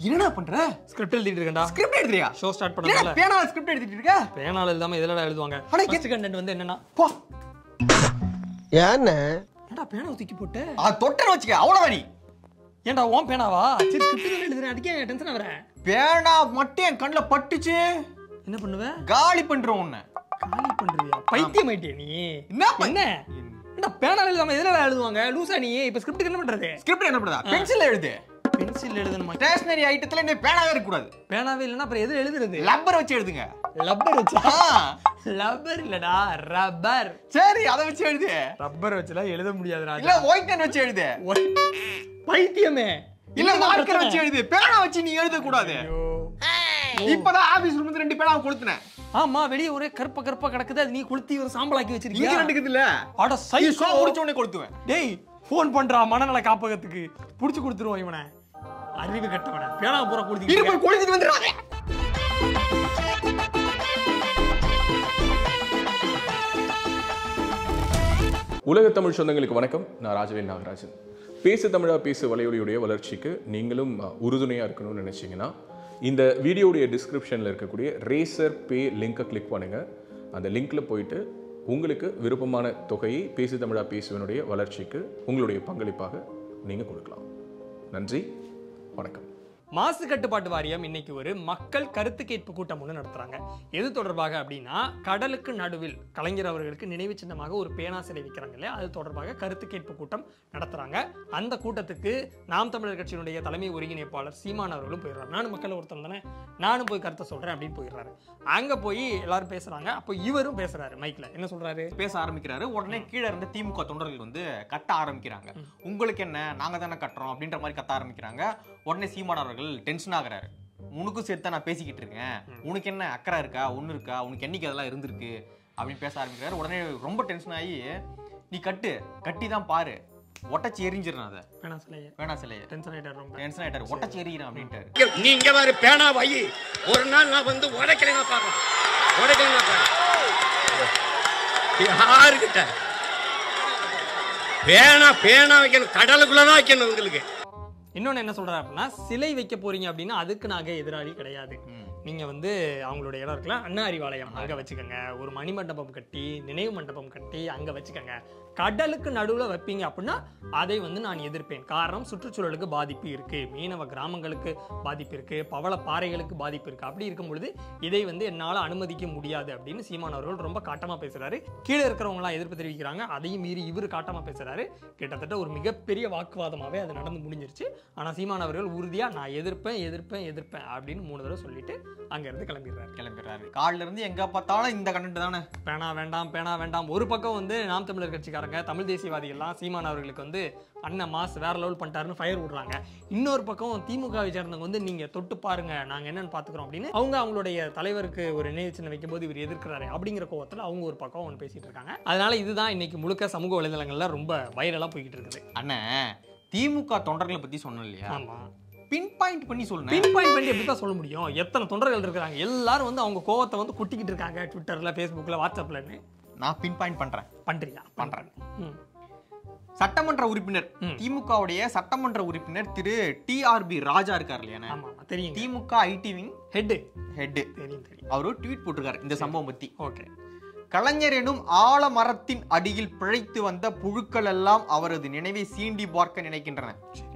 என்னடா பண்ற ஸ்கிரிப்ட் எழுதிட்டு இருக்கேன்டா ஸ்கிரிப்ட் எழுதுறியா ஷோ ஸ்டார்ட் என்னடா பண்ணல பேனா ஸ்கிரிப்ட் எழுதிட்டு இருக்க பேனால எழுதாம எதுலடா எழுதுவாங்க ஆனா ஃபர்ஸ்ட் கண்டென்ட் வந்து என்னன்னா போ ஏன்னு ஏன்டா பேனாவை தூக்கி போட்டு அது தொட்டன்னு வச்சுக்க அவ்வளவு நீ ஏன்டா உன் பேனாவா சரி ஸ்கிரிப்ட் எழுதுறேன் அதுக்கே டென்ஷன் ஆவற பேனா மட்டும் என் கண்ணுல பட்டுச்சு என்ன பண்ணுவ காலி பண்றோம் உன்னை காலி பண்றியா பைத்தியம் ஆயிட்டியா நீ என்ன ப- என்ன என்ன பேனால எழுதாம எதுல எழுதுவாங்க லூசா நீ இப்ப ஸ்கிரிப்ட் என்ன பண்றது ஸ்கிரிப்ட் என்ன பண்ணுதா பென்சில் எழுது பென்சில் எழுதணுமா ஸ்டேஷனரி ஐட்டத்துல இந்த பேனாவே இருக்க கூடாது பேனாவே இல்லைன்னா அப்புறம் எது எழுதுறது லப்பர் வச்சு எழுதுங்க லப்பர் வச்சா ஆ, லப்பர் இல்லடா ரப்பர் சரி அதை வச்சு எழுது ரப்பர் வச்சுலாம் எழுத முடியாது இல்ல ராஜா ஒயிட் பென் வச்சு எழுது ஒய், பைத்தியமே இல்ல இதுதான் மார்க்கர் பிரச்சனை. வச்சு எழுது பேனா வச்சு நீ எழுத கூடாது ஐயோ. இப்பதான் ஆபீஸ் ரூம் ரெண்டு பேனா கொளுத்துனேன் ஆமா வெளிய ஒரே கருப்ப கருப்பா கிடக்குது அது நீ கொளுத்தி ஒரு சாம்பலாக்கி இங்க வச்சிருக்கியா ரெண்டு இருக்குதுல்ல அட நீ சைக்கோ ஷோ முடிச்ச உடனே கொளுத்துவேன் டேய் ஃபோன் பண்றா மனநல காப்பகத்துக்கு புடிச்சு கொடுத்துருவோம் இவனை அறிவு கட்டவன பேனா பூரா இரு கொடுத்து போய் கொளுத்திட்டு வந்துடுறாங்க உலக தமிழ் சொந்தங்களுக்கு வணக்கம் நான் ராஜவேல் நாகராஜன் பேசு தமிழா பேசு வலையொலியுடைய வளர்ச்சிக்கு நீங்களும் அஹ், உறுதுணையா இருக்கணும்னு நினைச்சீங்கன்னா இந்த வீடியோடைய டிஸ்கிரிப்ஷனில் இருக்கக்கூடிய ரேசர் பே லிங்கை கிளிக் பண்ணுங்க அந்த லிங்க்ல போயிட்டு உங்களுக்கு விருப்பமான தொகையை பேசு தமிழா பேசுவனுடைய வளர்ச்சிக்கு உங்களுடைய பங்களிப்பாக நீங்கள் கொடுக்கலாம் நன்றி வணக்கம் மாசு கட்டுப்பாட்டு வாரியம் இன்னைக்கு ஒரு மக்கள் கருத்து கேட்பு கூட்டம் ஒன்று நடத்துறாங்க எது தொடர்பாக அப்படின்னா கடலுக்கு நடுவில் கலைஞர் அவர்களுக்கு நினைவு சின்னமாக ஒரு பேனா சிலை வைக்கிறாங்க இல்லையா அது தொடர்பாக கருத்து கேட்பு கூட்டம் நடத்துறாங்க அந்த கூட்டத்துக்கு நாம் தமிழர் கட்சியினுடைய தலைமை ஒருங்கிணைப்பாளர் சீமான் அவர்களும் போயிடுறாரு நானும் மக்கள் ஒருத்தன் தானே நானும் போய் கருத்தை சொல்றேன் அப்படின்னு போயிடுறாரு அங்க போய் எல்லாரும் பேசுறாங்க அப்போ இவரும் பேசுறாரு மைக்ல என்ன சொல்றாரு பேச ஆரம்பிக்கிறாரு உடனே கீழே இருந்த திமுக தொண்டர்கள் வந்து கத்த ஆரம்பிக்கிறாங்க உங்களுக்கு என்ன நாங்க தானே கட்டுறோம் அப்படின்ற மாதிரி கத்த ஆரம்பிக்கிறாங்க உடனே சீமான் அவர்கள் டென்ஷன் ஆகுறாரு உனக்கும் சேர்த்து தான் நான் பேசிக்கிட்டு இருக்கேன் உனக்கு என்ன அக்கறை இருக்கா ஒண்ணு இருக்கா உனக்கு என்னைக்கு அதெல்லாம் இருந்திருக்கு அப்படின்னு பேச ஆரம்பிக்கிறாரு உடனே ரொம்ப டென்ஷன் ஆகி நீ கட்டு கட்டி தான் பாரு ஒட்டச்சி எரிஞ்சிடணும் அதை பேனா சிலையை வேணா சிலைய டென்ஷன் ஆயிட்டாரு ரொம்ப டென்ஷன் ஆயிட்டாரு ஒட்டச்சி எறிகிறேன் அப்படின்ட்டாரு நீங்க வேற பேனா வை ஒரு நாள் நான் வந்து உடைக்கலைங்க பாக்கலாம் உடைக்கலைங்க யாருக்கிட்ட பேனா பேனா வைக்கணும் கடலுக்குள்ளதான் வைக்கணும் உங்களுக்கு இன்னொன்னு என்ன சொல்றாரு அப்படின்னா சிலை வைக்க போறீங்க அப்படின்னா அதுக்கு நாங்க எதிராளி கிடையாது நீங்க வந்து அவங்களோட இடம் இருக்குல்ல அண்ணா அறிவாலயம் அங்க வச்சுக்கோங்க ஒரு மணி மண்டபம் கட்டி நினைவு மண்டபம் கட்டி அங்க வச்சுக்கோங்க கடலுக்கு நடுவுல வைப்பீங்க அப்படின்னா அதை வந்து நான் எதிர்ப்பேன் காரணம் சுற்றுச்சூழலுக்கு பாதிப்பு இருக்கு மீனவ கிராமங்களுக்கு பாதிப்பு இருக்கு பவள பாறைகளுக்கு பாதிப்பு இருக்கு அப்படி இருக்கும் பொழுது இதை வந்து என்னால அனுமதிக்க முடியாது அப்படின்னு சீமான் அவர்கள் ரொம்ப காட்டமா பேசுறாரு கீழே இருக்கிறவங்க எல்லாம் எதிர்ப்பு தெரிவிக்கிறாங்க அதையும் மீறி இவர் காட்டமா பேசுறாரு கிட்டத்தட்ட ஒரு மிகப்பெரிய வாக்குவாதமாவே அது நடந்து முடிஞ்சிருச்சு ஆனா சீமான் அவர்கள் உறுதியா நான் எதிர்ப்பேன் எதிர்ப்பேன் எதிர்ப்பேன் அப்படின்னு மூணு தடவை சொல்லிட்டு அங்க இருந்து கிளம்பிடுறாரு கிளம்பிடுறாரு காலில இருந்து எங்க பார்த்தாலும் இந்த கண்டென்ட் தானே பேனா வேண்டாம் பேனா வேண்டாம் ஒரு பக்கம் வந்து நாம் தமிழர் கட்சிக்காரங்க தமிழ் தேசியவாதிகள்லாம் சீமான் அவர்களுக்கு வந்து அண்ணன் மாஸ் வேற லெவல் பண்ணிட்டாருன்னு ஃபயர் விடுறாங்க இன்னொரு பக்கம் திமுகவை சேர்ந்தவங்க வந்து நீங்க தொட்டு பாருங்க நாங்க என்னன்னு பாத்துக்கிறோம் அப்படின்னு அவங்க அவங்களுடைய தலைவருக்கு ஒரு நினைவு சின்னம் வைக்கும்போது இவர் எதிர்க்கிறாரு அப்படிங்கிற கோவத்துல அவங்க ஒரு பக்கம் ஒன்று பேசிட்டு இருக்காங்க அதனால இதுதான் இன்னைக்கு முழுக்க சமூக வலைதளங்கள்ல ரொம்ப வைரலா போய்கிட்டு இருக்குது அண்ணன் திமுக தொண்டர்களை பத்தி சொன்னோம் இல்லையா ஆமா பின் பாயிண்ட் பண்ணி சொல்லுங்க பின் பாயிண்ட் பண்ணி எப்படி தான் சொல்ல முடியும் எத்தனை தொண்டர்கள் இருக்காங்க எல்லாரும் வந்து அவங்க கோவத்தை வந்து கொட்டிக்கிட்டு இருக்காங்க ட்விட்டர்ல ஃபேஸ்புக்ல வாட்ஸ்அப்லன்னு நான் பின் பாயிண்ட் பண்றேன் பண்றியா பண்றேன். ம். சட்டமன்ற உறுப்பினர் ம். திமுகவுடைய சட்டமன்ற உறுப்பினர் திரு டிஆர்பி ராஜா இருக்கார் இல்லையா ஆமா ஆமா, தெரியுங்க DMK IT wing head head தெரியும் தெரியும் அவரு ட்வீட் போட்டிருக்காரு இந்த சம்பவம் பத்தி ஓகே கலைஞர் எனும் ஆலமரத்தின் அடியில் பிழைத்து வந்த புழுக்கள் எல்லாம் அவரது நினைவை சீண்டி பார்க்க நினைக்கின்றன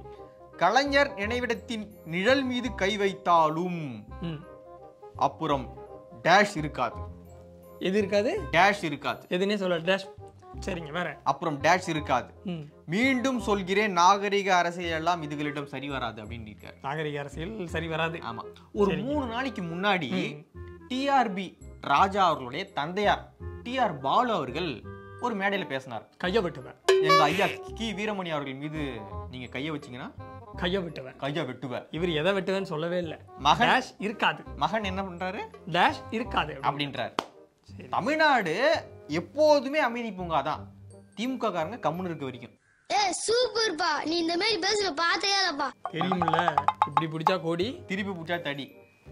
கலைஞர் நினைவிடத்தின் நிழல் மீது கை வைத்தாலும் ம் அப்புறம் டேஷ் இருக்காது எது இருக்காது டேஷ் இருக்காது எதுனே சொல்ல டேஷ் சரிங்க வேற அப்புறம் டேஷ் இருக்காது ம் மீண்டும் சொல்கிறேன் நாகரிக அரசியல் எல்லாம் இதுகளிடம் சரி வராது அப்படின்னு இருக்காரு நாகரிக அரசியல் சரி வராது ஆமா ஒரு மூணு நாளைக்கு முன்னாடி டிஆர்பி ராஜா அவர்களுடைய தந்தையார் டிஆர் பாலு அவர்கள் ஒரு மேடையில பேசினார் கைய விட்டுவேன் எங்க ஐயா கி வீரமணி அவர்கள் மீது நீங்க கைய வச்சீங்கன்னா கைய விட்டுவேன் கைய வெட்டுவ இவர் எதை வெட்டுவேன்னு சொல்லவே இல்லை மகன் டேஷ் இருக்காது மகன் என்ன பண்றாரு டேஷ் இருக்காது அப்படி. அப்படின்றார் தமிழ்நாடு எப்போதுமே அமைதி பூங்கா தான் திமுக காரங்க கம்முன்னு இருக்க வரைக்கும் ஏ சூப்பர்ப்பா நீ இந்த மாதிரி பேசுற பார்த்தே இல்லப்பா தெரியுமில்ல இப்படி பிடிச்சா கோடி திருப்பி பிடிச்சா தடி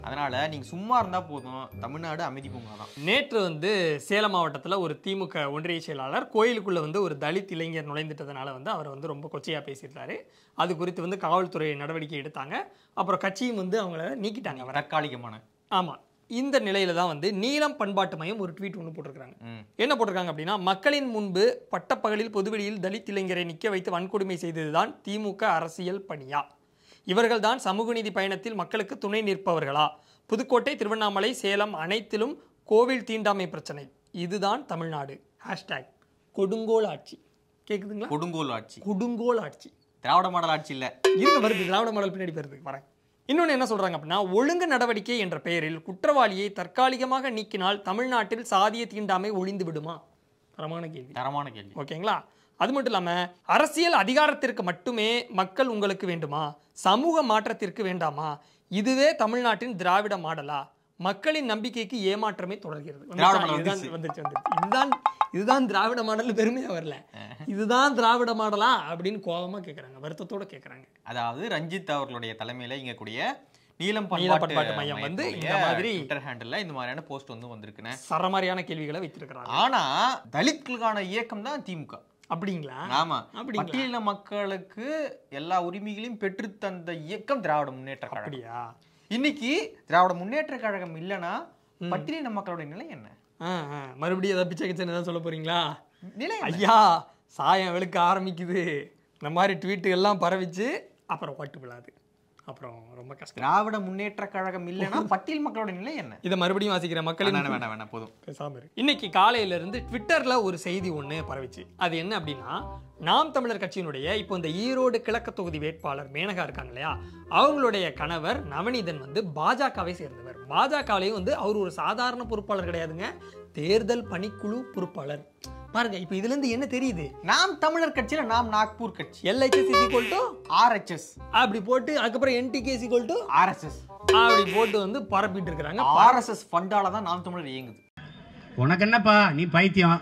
அதனால நீங்க சும்மா இருந்தா போதும் தமிழ்நாடு அமைதி பூங்கா தான் நேற்று வந்து சேலம் மாவட்டத்தில் ஒரு திமுக ஒன்றிய செயலாளர் கோயிலுக்குள்ள வந்து ஒரு தலித் இளைஞர் நுழைந்துட்டதுனால வந்து அவர் வந்து ரொம்ப கொச்சையா பேசியிருந்தாரு அது குறித்து வந்து காவல்துறை நடவடிக்கை எடுத்தாங்க அப்புறம் கட்சியும் வந்து அவங்கள நீக்கிட்டாங்க அவரை தற்காலிகமான ஆமா இந்த நிலையில தான் வந்து நீலம் பண்பாட்டு மையம் ஒரு ட்வீட் ஒன்று போட்டிருக்காங்க ம். என்ன போட்டிருக்காங்க அப்படின்னா மக்களின் முன்பு பட்டப்பகலில் பொதுவெளியில் தலித் இளைஞரை நிற்க வைத்து வன்கொடுமை செய்ததுதான் திமுக அரசியல் பணியா இவர்கள்தான் சமூக நீதி பயணத்தில் மக்களுக்கு துணை நிற்பவர்களா புதுக்கோட்டை திருவண்ணாமலை சேலம் அனைத்திலும் கோவில் தீண்டாமை பிரச்சனை இதுதான் தமிழ்நாடு ஹேஷ்டேக் கொடுங்கோல் ஆட்சி கேக்குதுங்களா கொடுங்கோல் ஆட்சி கொடுங்கோல் ஆட்சி திராவிட மாடல் ஆட்சி இல்ல இருங்க வருது திராவிட மாடல் பின்னாடி வருது வரேன் இன்னொன்று என்ன சொல்றாங்க அப்படின்னா ஒழுங்கு நடவடிக்கை என்ற பெயரில் குற்றவாளியை தற்காலிகமாக நீக்கினால் தமிழ்நாட்டில் சாதிய தீண்டாமை ஒழிந்து விடுமா தரமான கேள்வி தரமான கேள்வி ஓகேங்களா அது மட்டும் இல்லாம அரசியல் அதிகாரத்திற்கு மட்டுமே மக்கள் உங்களுக்கு வேண்டுமா சமூக மாற்றத்திற்கு வேண்டாமா இதுவே தமிழ்நாட்டின் திராவிட மாடலா மக்களின் நம்பிக்கைக்கு ஏமாற்றமே தொடர்கிறது திராவிட மாடல் இதுதான் வந்துருச்சு. வந்துருச்சு வந்துருச்சு இதுதான் இதுதான் திராவிட மாடல் பெருமையா வரல இதுதான் திராவிட மாடலா அப்படின்னு கோபமா கேக்குறாங்க வருத்தத்தோட கேக்குறாங்க அதாவது ரஞ்சித் அவர்களுடைய தலைமையில இங்க கூடிய நீலம் நீல பண்பாட்டு பண்பாட்டு மையம் வந்து இந்த மாதிரி- ட்விட்டர் ஹேண்டில் இந்த மாதிரியான போஸ்ட் வந்து வந்திருக்குன்னு சரமாரியான கேள்விகளை வைத்திருக்கிறாங்க ஆனா தலித்களுக்கான இயக்கம் தான் திமுக அப்படிங்களா ஆமா அப்படிங்களா? பட்டியலின மக்களுக்கு எல்லா உரிமைகளையும் பெற்று தந்த இயக்கம் திராவிட முன்னேற்ற கழகம் அப்படியா இன்னைக்கு திராவிட முன்னேற்ற கழகம் இல்லனா பட்டியலின மக்களுடைய நிலை என்ன ஆ, ஆ. மறுபடியும் ஏதாவது பிச்சை கிச்சன் ஏதாவது சொல்ல போறீங்களா நிலை என்ன? ஐயா சாயம் வெளுக்க ஆரம்பிக்குது இந்த மாதிரி ட்வீட்டு எல்லாம் பரவிச்சு அப்புறம் ஓட்டு விழாது அப்புறம் ரொம்ப கஷ்டம் திராவிட முன்னேற்ற கழகம் இல்லனா பட்டியல் மக்களோட நிலை என்ன இதை மறுபடியும் வாசிக்கிற மக்களின் வேணாம் வேணாம் வேணாம் போதும் பேசாம இரு. இன்னைக்கு காலையில இருந்து ட்விட்டர்ல ஒரு செய்தி ஒண்ணு பரவிச்சு அது என்ன அப்படின்னா நாம் தமிழர் கட்சியினுடைய இப்போ இந்த ஈரோடு கிழக்கு தொகுதி வேட்பாளர் மேனகா இருக்காங்க இல்லையா அவங்களுடைய கணவர் நவநீதன் வந்து பாஜகவை சேர்ந்தவர் பாஜகவிலையும் வந்து அவர் ஒரு சாதாரண பொறுப்பாளர் கிடையாதுங்க தேர்தல் பணிக்குழு பொறுப்பாளர் பாருங்க இப்போ இதுல இருந்து என்ன தெரியுது நாம் தமிழர் கட்சியில நாம் நாக்பூர் கட்சி எல்ஐசிஸ் இக்குவல் டு ஆர்எச்எஸ் அப்படி போட்டு அதுக்கப்புறம் என்டிகேஸ் இக்குவல் டு ஆர்எஸ்எஸ் அப்படி போட்டு வந்து பரப்பிட்டு இருக்கிறாங்க ஆர்எஸ்எஸ் ஃபண்டால தான் நாம் தமிழர் இயங்குது உனக்கு என்னப்பா நீ பைத்தியம்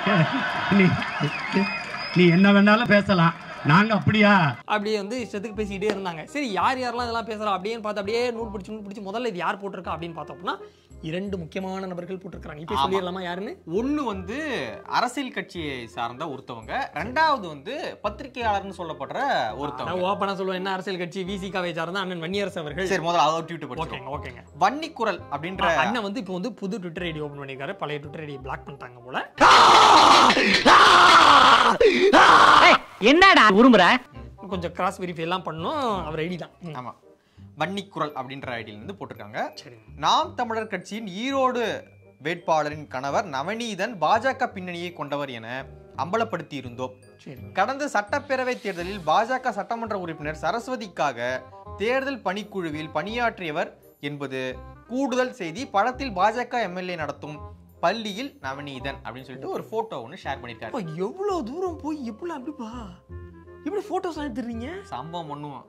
நீ நீ என்ன வேணாலும் பேசலாம் நாங்க அப்படியா அப்படியே வந்து இஷ்டத்துக்கு பேசிக்கிட்டே இருந்தாங்க சரி யார் யாரெல்லாம் இதெல்லாம் பேசுறா அப்படின்னு பார்த்து அப்படியே நூல் பிடிச்சி நூல் பிடிச்சி முதல்ல இது யார் போட்டிருக்கா அப்படின்னு பார்த்தோம் அப்படின்னா இரண்டு முக்கியமான நபர்கள் போட்டிருக்காங்க இப்போ சொல்லிடலாமா யாருன்னு ஒண்ணு வந்து அரசியல் கட்சியை சார்ந்த ஒருத்தவங்க ரெண்டாவது வந்து பத்திரிகையாளர்னு சொல்லப்படுற ஒருத்தவங்க நான் ஓப்பனா சொல்லுவேன் என்ன அரசியல் கட்சி விசிகாவை சார்ந்த அண்ணன் வன்னியரசு அவர்கள் சரி முதல்ல அதை ட்வீட் படிச்சோம் ஓகேங்க ஓகேங்க வன்னிக்குரல் அப்படின்ற அண்ணன் வந்து இப்போ வந்து புது ட்விட்டர் ஐடி ஓபன் பண்ணியிருக்காரு பழைய ட்விட்டர் ஐடி பிளாக் பண்ணிட்டாங்க போல என்னடா உருமுற கொஞ்சம் கிராஸ் வெரிஃபை எல்லாம் பண்ணோம் அவர் ஐடி தான் ம். ஆமா வன்னிக்குரல் அப்படின்ற ஐடியில இருந்து போட்டிருக்காங்க சரி நாம் தமிழர் கட்சியின் ஈரோடு வேட்பாளரின் கணவர் நவநீதன் பாஜக பின்னணியை கொண்டவர் என அம்பலப்படுத்தி இருந்தோம் சரி கடந்த சட்டப்பேரவை தேர்தலில் பாஜக சட்டமன்ற உறுப்பினர் சரஸ்வதிக்காக தேர்தல் பணிக்குழுவில் பணியாற்றியவர் என்பது கூடுதல் செய்தி படத்தில் பாஜக எம்எல்ஏ நடத்தும் பள்ளியில் நவநீதன் அப்படின்னு சொல்லிட்டு ஒரு போட்டோ ஒன்று ஷேர் பண்ணியிருக்காரு அப்பா, எவ்வளவு தூரம் போய் எப்படி அப்படிப்பா இப்படி போட்டோஸ் எடுத்துறீங்க சம்பவம் பண்ணுவோம்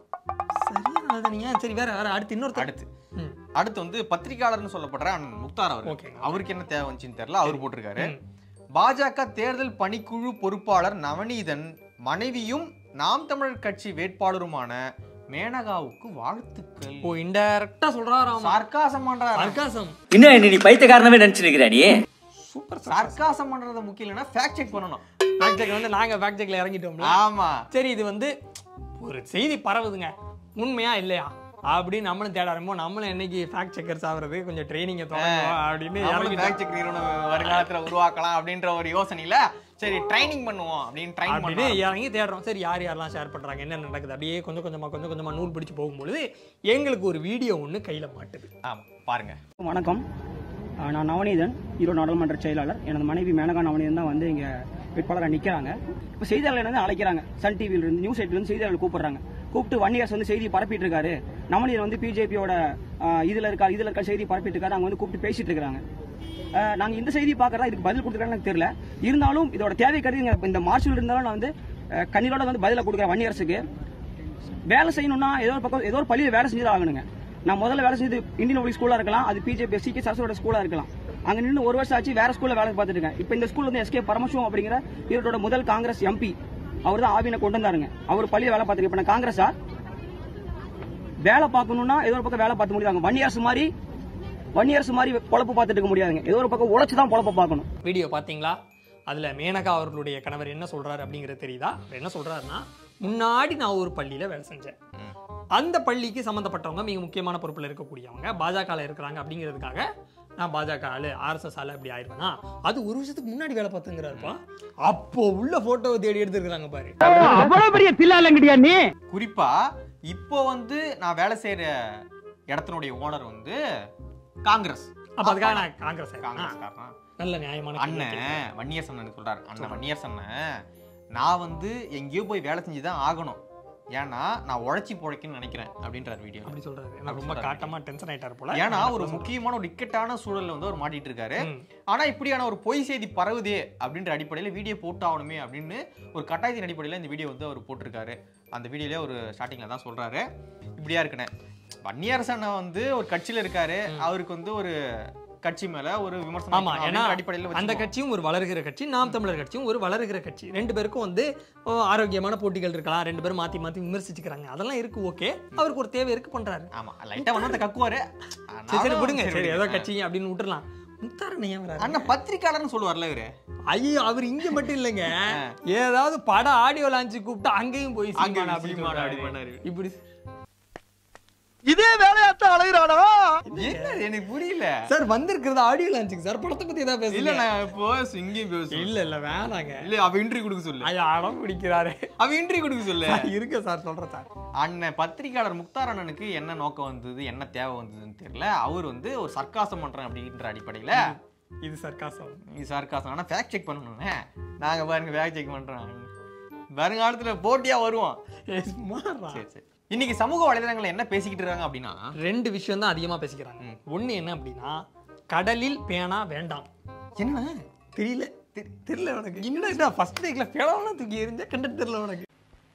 சரியா நீங்க சரி வேற வேற அடுத்து இன்னொருத்தர் அடுத்து ம். அடுத்து வந்து பத்திரிகையாளர்னு சொல்லப்படுற அண்ணன் முக்தார் அவர் ஓகேங்க. அவருக்கு என்ன தேவை வந்துச்சுன்னு தெரியல அவர் போட்டிருக்காரு ம். பாஜக தேர்தல் பணிக்குழு பொறுப்பாளர் நவநீதன் மனைவியும் நாம் தமிழர் கட்சி வேட்பாளருமான மேனகாவுக்கு வாழ்த்துக்கள் ஓ இன்டைரக்டா சொல்றாராம் சர்க்காசம் பண்றாரு சர்க்காசம் இன்னும் என்ன நீ பைத்தியக்காரனவே நினைச்சு நிக்கிற நீ சூப்பர் சர்க்காசம் பண்றது முக்கியம் இல்லைன்னா ஃபேக்ட் செக் பண்ணணும் ஃபேக்ட் செக் வந்து நாங்க ஃபேக்ட் செக்ல இறங்கிட்டோம்ல ஆமா சரி இது வந்து ஒரு செய்தி பரவுதுங்க உண்மையா இல்லையா அப்படின்னு நம்மளும் தேட ஆரம்பிப்போம் நம்மளும் என்னைக்கு ஃபேக்ட் செக்கர்ஸ் ஆகுறது கொஞ்சம் ட்ரைனிங்கை தொடங்குவோம் அப்படின்னு நம்மளும் இறங்கிட்டோம் ஃபேக்ட் செக் நிறுவனம் வருங்காலத்துல உருவாக்கலாம் அப்படின்ற ஒரு யோசனையில சரி ட்ரைனிங் பண்ணுவோம் அப்படின்னு ட்ரைன் அப்படின்னு பண்ணி இறங்கி தேடுறோம் சரி யார் யாரெல்லாம் ஷேர் பண்றாங்க என்ன நடக்குது அப்படியே கொஞ்சம் கொஞ்சமா கொஞ்சம் கொஞ்சமா நூல் பிடிச்சு போகும்பொழுது எங்களுக்கு ஒரு வீடியோ ஒன்று கையில மாட்டுது ஆமா பாருங்க வணக்கம் அஹ் நான் நவநீதன் ஈரோடு நாடாளுமன்ற செயலாளர் எனது மனைவி மேனகா நவநீதன் தான் வந்து இங்கே வேட்பாளராக நிற்கிறாங்க இப்போ செய்தியாளர் வந்து அழைக்கிறாங்க சன் டிவியில இருந்து நியூஸ் எயிட்ல இருந்து செய்தியாளர் கூப்பிடுறாங்க கூப்பிட்டு ஒன் இயர்ஸ் வந்து செய்தி பரப்பிட்டு இருக்காரு நவநீதன் வந்து பிஜேபியோட இதுல இருக்கா இதுல இருக்க செய்தி பரப்பிட்டு இருக்காரு அவங்க வந்து கூப்பிட்டு பேசிட்டு இருக்காங்க அஹ் நாங்க இந்த செய்தி பார்க்கறதா இதுக்கு பதில் கொடுத்துருக்காங்க எனக்கு தெரியல இருந்தாலும் இதோட தேவை கருதி இங்க இந்த மார்ச்சில் இருந்தாலும் நான் வந்து அஹ் கண்ணீரோட வந்து பதில கொடுக்குறேன் ஒன் இயர்ஸுக்கு வேலை செய்யணும்னா ஏதோ ஒரு பக்கம் ஏதோ ஒரு பள்ளியில் வேலை செஞ்சு ஆகணுங்க நான் முதல்ல வேலை செஞ்சது இந்தியன் பப்ளிக் ஸ்கூலா இருக்கலாம் அது பிஜேபி சிகே சரஸ்வரோட ஸ்கூலா இருக்கலாம் அங்க நின்று ஒரு வருஷம் ஆச்சு வேற ஸ்கூல்ல வேலை பார்த்துட்டு இருக்கேன் இப்போ இந்த ஸ்கூல் வந்து எஸ்கே பரமசிவம் அப்படிங்கிற ஈரோட்டோட முதல் காங்கிரஸ் எம்பி அவர் தான் ஆவினை கொண்டு வந்தாருங்க அவர் பள்ளியில் வேலை பார்த்துருக்கு இப்போ நான் காங்கிரஸா வேலை பார்க்கணும்னா ஏதோ ஒரு பக்கம் வேலை பார்த்து முடியாங்க வன்னியரசு மாதிரி வன்னியரசு மாதிரி பொழப்பு பார்த்துட்டு இருக்க முடியாதுங்க ஏதோ ஒரு பக்கம் உழைச்சு தான் பொழப்ப பார்க்கணும் வீடியோ பார்த்தீங்களா அதுல மேனகா அவர்களுடைய கணவர் என்ன சொல்றாரு அப்படிங்கிறது தெரியுதா அவர் என்ன சொல்றாருன்னா முன்னாடி நான் ஒரு பள்ளியில வேலை செஞ்சேன் அந்த பள்ளிக்கு சம்மந்தப்பட்டவங்க மிக முக்கியமான பொறுப்புல இருக்கக்கூடியவங்க பாஜகவில் இருக்கிறாங்க அப்படிங்கிறதுக்காக நான் பாஜக ஆளு ஆர்எஸ்எஸ் ஆளு அப்படி ஆயிருவேனா அது ஒரு வருஷத்துக்கு முன்னாடி வேலை பார்த்துங்கிறாருப்பா அப்போ உள்ள போட்டோவை தேடி எடுத்துருக்காங்க பாரு அவ்வளவு பெரிய தில்லாலங்கடியா நீ குறிப்பா இப்போ வந்து நான் வேலை செய்யற இடத்தினுடைய ஓனர் வந்து காங்கிரஸ் அப்ப அதுக்காக நான் காங்கிரஸ் காங்கிரஸ் ஆ, காரணம் நல்ல நியாயமான கேள்வி. அண்ணன் வன்னியர் அண்ணன் சொல்றாரு அண்ணன் வன்னியர் அண்ணன் நான் வந்து எங்கேயோ போய் வேலை செஞ்சு தான் ஆகணும் ஏன்னா நான் உழைச்சி பொழைக்கணும்னு நினைக்கிறேன் அப்படின்றார் வீடியோ அப்படி சொல்றாரு ஏன்னா ரொம்ப காட்டமா டென்ஷன் ஆயிட்டாரு போல ஏன்னா ஒரு முக்கியமான ஒரு இக்கட்டான சூழல்ல வந்து அவர் மாட்டிட்டு இருக்காரு ம். ஆனா இப்படியான ஒரு பொய் செய்தி பரவுதே அப்படின்ற அடிப்படையில வீடியோ போட்டு ஆகணுமே அப்படின்னு ஒரு கட்டாயத்தின் அடிப்படையில இந்த வீடியோ வந்து அவர் போட்டிருக்காரு அந்த வீடியோல ஒரு ஸ்டார்டிங்ல தான் சொல்றாரு இப்படியா இருக்குன்னு வன்னியரசன் வந்து ஒரு கட்சியில இருக்காரு அவருக்கு வந்து ஒரு கட்சி மேல ஒரு விமர்சனம் ஆமா வைக்கணும் ஏன்னா அப்படின்ற அடிப்படையில அந்த வச்சுக்குவோம். கட்சியும் ஒரு வளர்கிற கட்சி நாம் தமிழர் கட்சியும் ஒரு வளர்கிற கட்சி ரெண்டு பேருக்கும் வந்து ஓ, ஆரோக்கியமான போட்டிகள் இருக்கலாம் ரெண்டு பேரும் மாத்தி மாத்தி விமர்சிச்சுக்கிறாங்க அதெல்லாம் இருக்கு ஓகே அவருக்கு ஒரு தேவை இருக்கு பண்றாரு ஆமா லைட்டா வந்து அந்த கக்குவாரு சரி சரி நானும் விடுங்க சரி ஏதோ விடுங்க. கட்சி அப்படின்னு விட்டுறலாம் முத்தாரன் ஏன் வராரு அண்ணன் பத்திரிக்கையாளர்னு சொல்லுவார்ல இவரு ஐயோ அவர் இங்க மட்டும் இல்லைங்க ஏதாவது பட ஆடியோ லான்ச்சு கூப்பிட்டு அங்கேயும் போய் அங்க சீமான் அப்படி சீமான் சொல்றாரு. அப்படி பண்ணாரு. இப்படி இதே வேலையாத்தான் அழகிறானா என்ன எனக்கு புரியல சார் வந்திருக்கிறது ஆடியோ லான்ச்சுக்கு சார் படத்தை பத்தி ஏதாவது இல்ல பேசல நான் இப்போ இங்கேயும் பேச இல்ல இல்ல வேணாங்க இல்ல அவ இன்டர்வியூ கொடுக்க சொல்லு ஐயா அடம் பிடிக்கிறாரு அவ இன்டர்வியூ கொடுக்க சொல்லு இருக்க சார் சொல்றேன் சார் அண்ணன் பத்திரிக்கையாளர் முக்தார் அண்ணனுக்கு என்ன நோக்கம் வந்தது என்ன தேவை வந்ததுன்னு தெரியல அவர் வந்து ஒரு சர்க்காசம் பண்றேன் அப்படின்ற அடிப்படையில இது சர்க்காசம் இது சர்க்காசம் ஆனா ஃபேக்ட் செக் பண்ணணும்னே நாங்க பாருங்க ஃபேக்ட் செக் பண்றோம் வருங்காலத்துல போட்டியா வருவோம் சரி சரி இன்னைக்கு சமூக வலைதளங்கள்ல என்ன பேசிக்கிட்டு இருக்காங்க அப்படின்னா ரெண்டு விஷயம் தான் அதிகமா பேசிக்கிறாங்க ஒண்ணு என்ன அப்படின்னா கடலில் பேனா வேண்டாம் என்ன தெரியல தெ- தெரியல உனக்கு என்ன ஃபர்ஸ்ட் டேக்ல பேனாலாம் தூக்கி எறிஞ்சா கண்டு தெரியல உனக்கு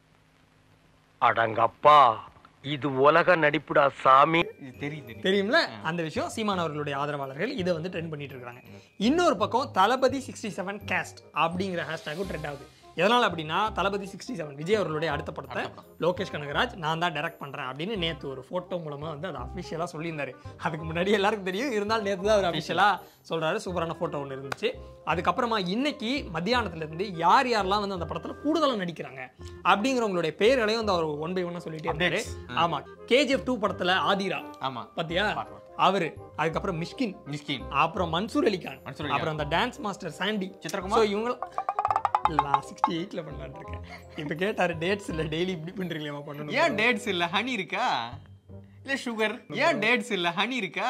அடங்கப்பா இது உலக நடிப்புடா சாமி இது தெரியுது தெரியுது. தெரியும்ல அந்த விஷயம் சீமான் அவர்களுடைய ஆதரவாளர்கள் இதை வந்து ட்ரெண்ட் பண்ணிட்டு இருக்காங்க இன்னொரு பக்கம் தளபதி சிக்ஸ்டி செவன் கேஸ்ட் அப்படிங்கிற ஹேஷ்டேக்கும் ட்ரெண்ட் ஆகுது எதனால அப்படின்னா தளபதி சிக்ஸ்டி செவன் விஜய் அவர்களுடைய அடுத்த படத்தை லோகேஷ் கனகராஜ் நான் தான் டைரக்ட் பண்றேன் அப்படின்னு நேத்து ஒரு போட்டோ மூலமா வந்து அதை அஃபிஷியலா சொல்லியிருந்தாரு அதுக்கு முன்னாடி எல்லாருக்கும் தெரியும் இருந்தாலும் நேத்து தான் அவர் அஃபிஷியலா சொல்றாரு சூப்பரான போட்டோ ஒன்று இருந்துச்சு அதுக்கப்புறமா இன்னைக்கு மத்தியானத்துல இருந்து யார் யாரெல்லாம் வந்து அந்த படத்துல கூடுதலா நடிக்கிறாங்க அப்படிங்கிறவங்களுடைய பேர்களையும் வந்து அவர் ஒன் பை ஒன்னா சொல்லிட்டே இருந்தாரு ஆமா கேஜிஎஃப் டூ படத்துல ஆதிரா ஆமா பாத்தியா அவரு அதுக்கப்புறம் மிஷ்கின் மிஸ்கின் அப்புறம் மன்சூர் அலிகான் மன்சூர் அலிகான். அப்புறம் அந்த dance master Sandy Chitrakumar? So இவங்க நான் சிக்ஸ்டி எயிட்ல பண்ணலான்னு இருக்கேன் இப்போ கேட்டாரு டேட்ஸ் இல்லை டெய்லி இப்படி பண்றீங்களா பண்ணணும் ஏன் டேட்ஸ் இல்ல ஹனி இருக்கா இல்ல சுகர் ஏன் டேட்ஸ் இல்ல ஹனி இருக்கா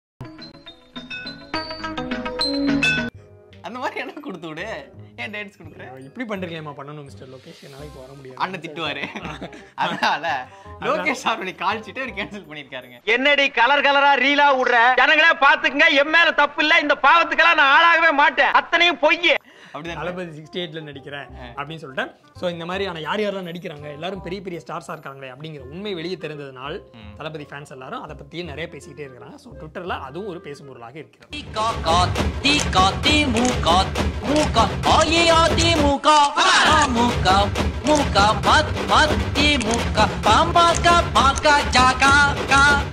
அந்த மாதிரி என்ன கொடுத்து விடு ஏன் டேட்ஸ் கொடுக்குற இப்படி பண்றீங்களா பண்ணணும் மிஸ்டர் லோகேஷ் என்னால இப்போ வர முடியாது அண்ணன் திட்டுவாரு அதனால லோகேஷ் அவருடைய கால் சீட்டை அவர் கேன்சல் பண்ணிருக்காருங்க என்னடி கலர் கலரா ரீலா விடுற ஜனங்களே பாத்துக்குங்க என் மேல தப்பு இல்ல இந்த பாவத்துக்கெல்லாம் நான் ஆளாகவே மாட்டேன் அத்தனையும் பொய் அப்படிதான் தளபதி சிக்ஸ்டி எயிட்ல நடிக்கிறேன் அப்படின்னு சொல்லிட்டேன் ஸோ இந்த மாதிரியான யார் யாரெல்லாம் நடிக்கிறாங்க எல்லாரும் பெரிய பெரிய ஸ்டார்ஸா இருக்காங்களே அப்படிங்கிற உண்மை வெளியே தெரிந்ததுனால் தளபதி ஃபேன்ஸ் எல்லாரும் அதை பத்தியே நிறைய பேசிக்கிட்டே இருக்கிறாங்க ஸோ ட்விட்டர்ல அதுவும் ஒரு பேசுபொருளாக இருக்கிறது Tika ti muka, muka, oh yeah ti muka, ah muka, muka, mat mat ti muka, pamaka maka jaka ka.